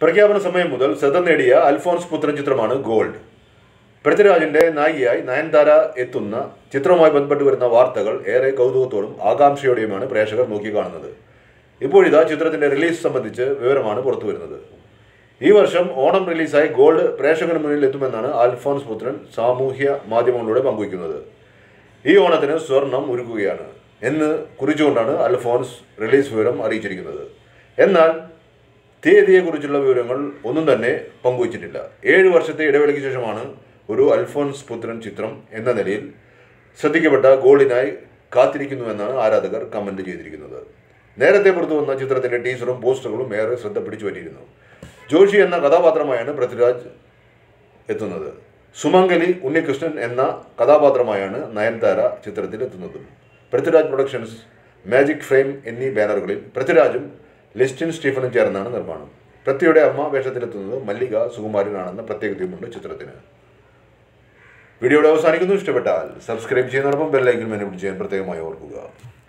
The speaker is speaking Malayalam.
പ്രഖ്യാപന സമയം മുതൽ ശ്രദ്ധ നേടിയ അൽഫോൺസ് പുത്രൻ ചിത്രമാണ് ഗോൾഡ് പൃഥ്വിരാജിന്റെ നായികയായി നയൻതാര എത്തുന്ന ചിത്രവുമായി ബന്ധപ്പെട്ട് വരുന്ന വാർത്തകൾ ഏറെ കൗതുകത്തോടും ആകാംക്ഷയോടെയുമാണ് പ്രേക്ഷകർ നോക്കിക്കാണുന്നത് ഇപ്പോഴിതാ ചിത്രത്തിന്റെ റിലീസ് സംബന്ധിച്ച് വിവരമാണ് പുറത്തു വരുന്നത് ഈ വർഷം ഓണം റിലീസായി ഗോൾഡ് പ്രേക്ഷകന് മുന്നിൽ എത്തുമെന്നാണ് അൽഫോൺസ് പുത്രൻ സാമൂഹ്യ മാധ്യമങ്ങളിലൂടെ പങ്കുവയ്ക്കുന്നത് ഈ ഓണത്തിന് സ്വർണം ഒരുക്കുകയാണ് എന്ന് കുറിച്ചുകൊണ്ടാണ് അൽഫോൺസ് റിലീസ് വിവരം അറിയിച്ചിരിക്കുന്നത് എന്നാൽ തീയതിയെക്കുറിച്ചുള്ള വിവരങ്ങൾ ഒന്നും തന്നെ പങ്കുവച്ചിട്ടില്ല ഏഴ് വർഷത്തെ ഇടവേളയ്ക്ക് ശേഷമാണ് ഒരു അൽഫോൺസ് പുത്രൻ ചിത്രം എന്ന നിലയിൽ ശ്രദ്ധിക്കപ്പെട്ട ഗോളിനായി കാത്തിരിക്കുന്നുവെന്നാണ് ആരാധകർ കമന്റ് ചെയ്തിരിക്കുന്നത് നേരത്തെ പുറത്തു വന്ന ചിത്രത്തിന്റെ ടീസറും പോസ്റ്ററുകളും ഏറെ ശ്രദ്ധ പിടിച്ചു പറ്റിയിരുന്നു ജോഷി എന്ന കഥാപാത്രമായാണ് പൃഥ്വിരാജ് എത്തുന്നത് സുമംഗലി ഉണ്ണികൃഷ്ണൻ എന്ന കഥാപാത്രമായാണ് നയൻതാര ചിത്രത്തിൽ എത്തുന്നത് പൃഥ്വിരാജ് പ്രൊഡക്ഷൻസ് മാജിക് ഫ്രെയിം എന്നീ ബാനറുകളിൽ പൃഥ്വിരാജും ലിസ്റ്റിൻ സ്റ്റീഫനും ചേർന്നാണ് നിർമ്മാണം പൃഥ്വിയുടെ അമ്മ വേഷത്തിലെത്തുന്നത് മല്ലിക സുകുമാരനാണെന്ന പ്രത്യേകതയുമുണ്ട് ചിത്രത്തിന് വീഡിയോയുടെ അവസാനിക്കുന്നു ഇഷ്ടപ്പെട്ടാൽ സബ്സ്ക്രൈബ് ചെയ്യുന്നതോടൊപ്പം ബെല്ലൈക്കൻ മെനു ചെയ്യാൻ പ്രത്യേകമായി ഓർക്കുക